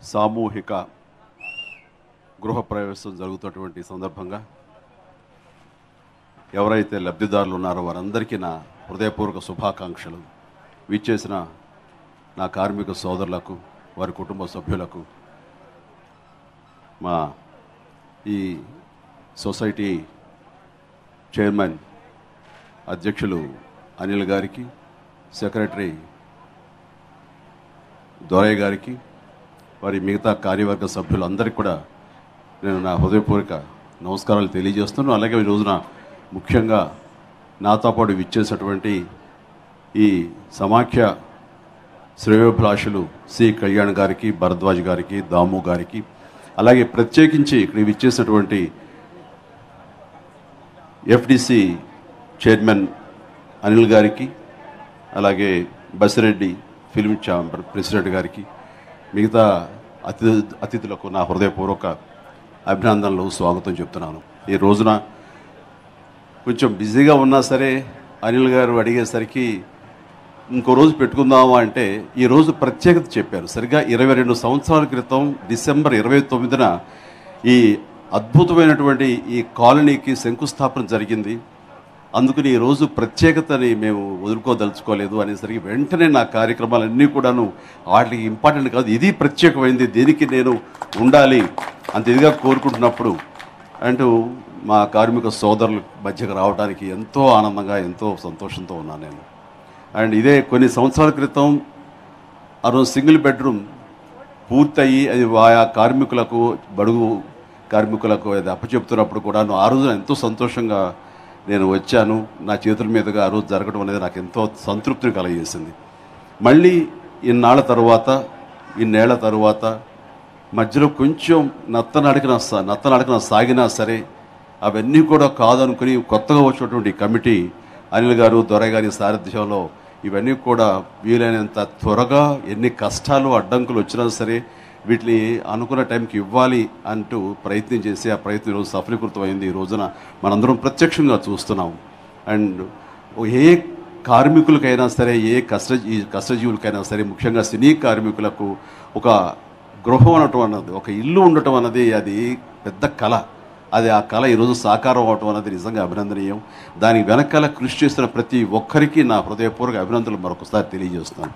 సామూహిక గృహప్రవేశం జరుగుతున్నటువంటి సందర్భంగా ఎవరైతే లబ్ధిదారులు ఉన్నారో వారందరికీ నా హృదయపూర్వక శుభాకాంక్షలు విచ్చేసిన నా కార్మిక సోదరులకు వారి కుటుంబ సభ్యులకు మా ఈ సొసైటీ చైర్మన్ అధ్యక్షులు అనిల్ గారికి సెక్రటరీ దొరయ్య గారికి వారి మిగతా కార్యవర్గ సభ్యులందరికీ కూడా నేను నా హృదయపూర్వక నమస్కారాలు తెలియజేస్తున్నాను అలాగే ఈ రోజున ముఖ్యంగా నాతో పాటు విచ్చేసినటువంటి ఈ సమాఖ్య శ్రేయోభిలాషులు సి కళ్యాణ్ గారికి భరద్వాజ్ గారికి దాము గారికి అలాగే ప్రత్యేకించి ఇక్కడ విచ్చేసినటువంటి ఎఫ్డిసి చైర్మన్ అనిల్ గారికి అలాగే బసిరెడ్డి ఫిల్మ్ ఛాంబర్ ప్రెసిడెంట్ గారికి మిగతా అతిథి అతిథులకు నా హృదయపూర్వక అభినందనలు స్వాగతం చెప్తున్నాను ఈ రోజున కొంచెం బిజీగా ఉన్నా సరే అనిల్ గారు అడిగేసరికి ఇంకో రోజు పెట్టుకుందామా అంటే ఈ రోజు ప్రత్యేకత చెప్పారు సరిగా ఇరవై రెండు సంవత్సరాల క్రితం డిసెంబర్ ఇరవై తొమ్మిదిన ఈ అద్భుతమైనటువంటి ఈ కాలనీకి శంకుస్థాపన జరిగింది అందుకని ఈ రోజు ప్రత్యేకతని మేము వదులుకోదలుచుకోలేదు అనేసరికి వెంటనే నా కార్యక్రమాలన్నీ కూడాను వాటికి ఇంపార్టెంట్ కాదు ఇది ప్రత్యేకమైంది దీనికి నేను ఉండాలి అంత ఇదిగా కోరుకుంటున్నప్పుడు అంటూ మా కార్మిక సోదరుల మధ్యకు రావడానికి ఎంతో ఆనందంగా ఎంతో సంతోషంతో ఉన్నాను నేను అండ్ ఇదే కొన్ని సంవత్సరాల క్రితం ఆ రోజు సింగిల్ బెడ్రూమ్ పూర్తయి అది ఆయా కార్మికులకు బడుగు కార్మికులకు అది అప్పచెప్తున్నప్పుడు కూడా ఆ రోజున ఎంతో సంతోషంగా నేను వచ్చాను నా చేతుల మీదుగా ఆ రోజు జరగడం అనేది నాకు ఎంతో సంతృప్తిని కలగజేసింది మళ్ళీ ఇన్నాళ్ళ తర్వాత ఇన్నేళ్ల తర్వాత మధ్యలో కొంచెం నత్తనడకన సా- నత్తనడకన సాగినా సరే అవన్నీ కూడా కాదనుకుని కొత్తగా వచ్చినటువంటి కమిటీ అనిల్ గారు దొర గారి సారథ్యంలో ఇవన్నీ కూడా వీలైనంత త్వరగా ఎన్ని కష్టాలు అడ్డంకులు వచ్చినా సరే వీటిని అనుకున్న టైంకి ఇవ్వాలి అంటూ ప్రయత్నం చేసి ఆ ప్రయత్నం ఈరోజు సఫలీకృతమైంది ఈ రోజున మనందరం ప్రత్యక్షంగా చూస్తున్నాం అండ్ ఏ కార్మికులకైనా సరే ఏ కష్ట ఈ కష్టజీవులకైనా సరే ముఖ్యంగా సినీ కార్మికులకు ఒక గృహం అనటం అన్నది ఒక ఇల్లు ఉండటం అన్నది అది పెద్ద కళ అది ఆ కళ ఈరోజు సాకారం అవటం అన్నది నిజంగా అభినందనీయం దానికి వెనకాల కృషి చేస్తున్న ప్రతి ఒక్కరికి నా హృదయపూర్వక అభినందనలు మరొకసారి తెలియజేస్తున్నాను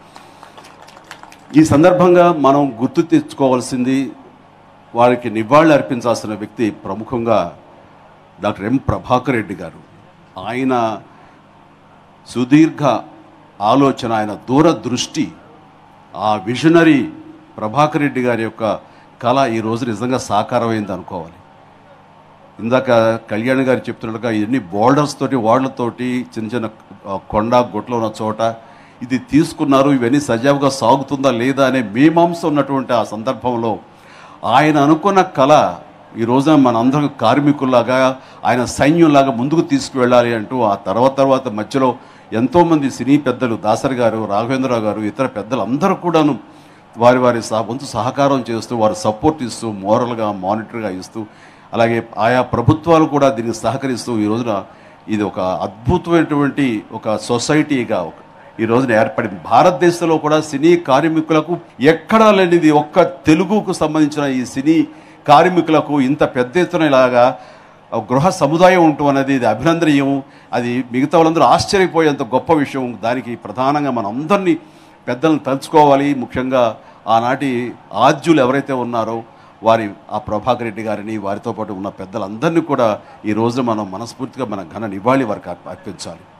ఈ సందర్భంగా మనం గుర్తు తెచ్చుకోవాల్సింది వారికి నివాళులు అర్పించాల్సిన వ్యక్తి ప్రముఖంగా డాక్టర్ ఎం ప్రభాకర్ రెడ్డి గారు ఆయన సుదీర్ఘ ఆలోచన ఆయన దూరదృష్టి ఆ విజనరీ ప్రభాకర్ రెడ్డి గారి యొక్క కళ ఈ రోజు నిజంగా సాకారమైంది అనుకోవాలి ఇందాక కళ్యాణ్ గారు చెప్తున్నట్టుగా ఎన్ని బోర్డర్స్ తోటి వాళ్లతోటి చిన్న చిన్న ఆ, కొండ గుట్ల ఉన్న చోట ఇది తీసుకున్నారు ఇవన్నీ సజావుగా సాగుతుందా లేదా అనే మీమాంస ఉన్నటువంటి ఆ సందర్భంలో ఆయన అనుకున్న కళ ఈ రోజున మనందరం కార్మికుల్లాగా ఆయన సైన్యంలాగా ముందుకు తీసుకువెళ్ళాలి అంటూ ఆ తర్వాత తర్వాత మధ్యలో ఎంతోమంది సినీ పెద్దలు దాసరి గారు రాఘవేంద్రరావు గారు ఇతర పెద్దలు అందరూ కూడాను వారి వారి సహ వంతు సహకారం చేస్తూ వారు సపోర్ట్ ఇస్తూ మోరల్గా మానిటర్గా ఇస్తూ అలాగే ఆయా ప్రభుత్వాలు కూడా దీనికి సహకరిస్తూ ఈ రోజున ఇది ఒక అద్భుతమైనటువంటి ఒక సొసైటీగా ఒక ఈ రోజున ఏర్పడింది భారతదేశంలో కూడా సినీ కార్మికులకు ఎక్కడా లేనిది ఒక్క తెలుగుకు సంబంధించిన ఈ సినీ కార్మికులకు ఇంత పెద్ద ఎత్తున ఇలాగా ఒక గృహ సముదాయం ఉండటం అనేది ఇది అభినందనీయం అది మిగతా వాళ్ళందరూ ఆశ్చర్యపోయేంత గొప్ప విషయం దానికి ప్రధానంగా మన అందరినీ పెద్దలను తలుచుకోవాలి ముఖ్యంగా ఆనాటి ఆద్యులు ఎవరైతే ఉన్నారో వారి ఆ ప్రభాకర్ రెడ్డి గారిని వారితో పాటు ఉన్న పెద్దలందరినీ కూడా ఈ రోజు మనం మనస్ఫూర్తిగా మన ఘన నివాళి వారికి అర్ప- అర్పించాలి